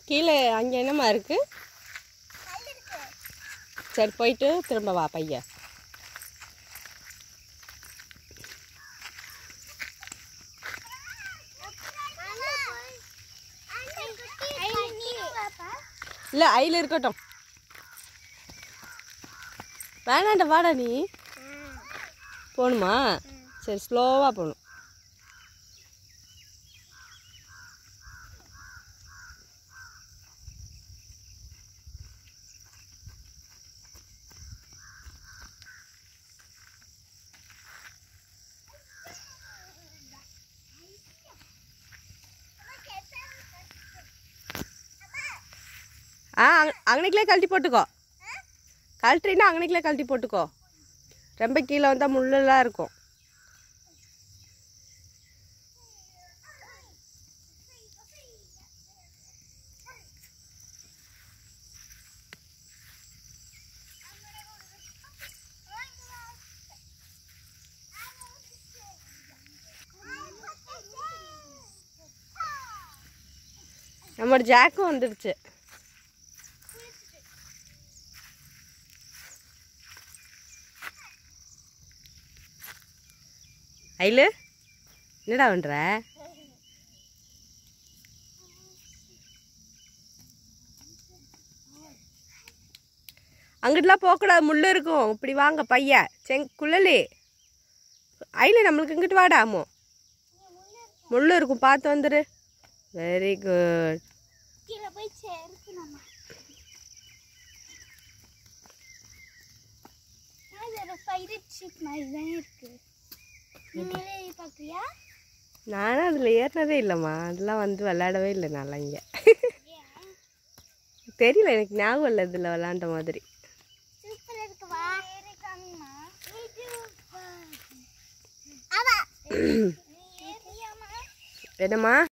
கீழே அங்கே என்னம்மா இருக்கு சரி போயிட்டு திரும்ப வா பையன் இல்லை ஐயில் இருக்கட்டும் வேணாண்ட வாடா நீ போகணுமா சரி ஸ்லோவாக போகணும் ஆ அங்க- அங்கனைக்குள்ளே கழட்டி போட்டுக்கோ கழட்டுறீன்னா அங்கனைக்குள்ளே கழட்டி போட்டுக்கோ ரொம்ப கீழே வந்தால் முள்ளெல்லாம் இருக்கும் நம்மளோட ஜாக்கும் வந்துடுச்சு ஐலு என்னடா பண்ற அங்கிட்டலாம் போகக்கூடாது முள்ளு இருக்கும் இப்படி வாங்க பைய செங் குள்ளலி ஐல நம்மளுக்கு இங்கிட்டு வாடா அம்மோ முள்ளு இருக்கும் பார்த்து வந்துரு வெரி குட் கீழே போய் சேர்க்கணும் இது ஒரு பைரட் ஷிப் மாதிரி தான் இருக்கு நீ மேலே ஏறி பார்க்குறியா நானும் அதில் ஏறினதே இல்லைம்மா அதெல்லாம் வந்து விளையாடவே இல்லை நல்லா இங்கே தெரியல எனக்கு ஞாபகம் இல்லை இதில் விளாண்ட மாதிரி சூப்பராக இருக்கு வா ஏறி காமிமா அவா நீ ஏறியாமா என்னம்மா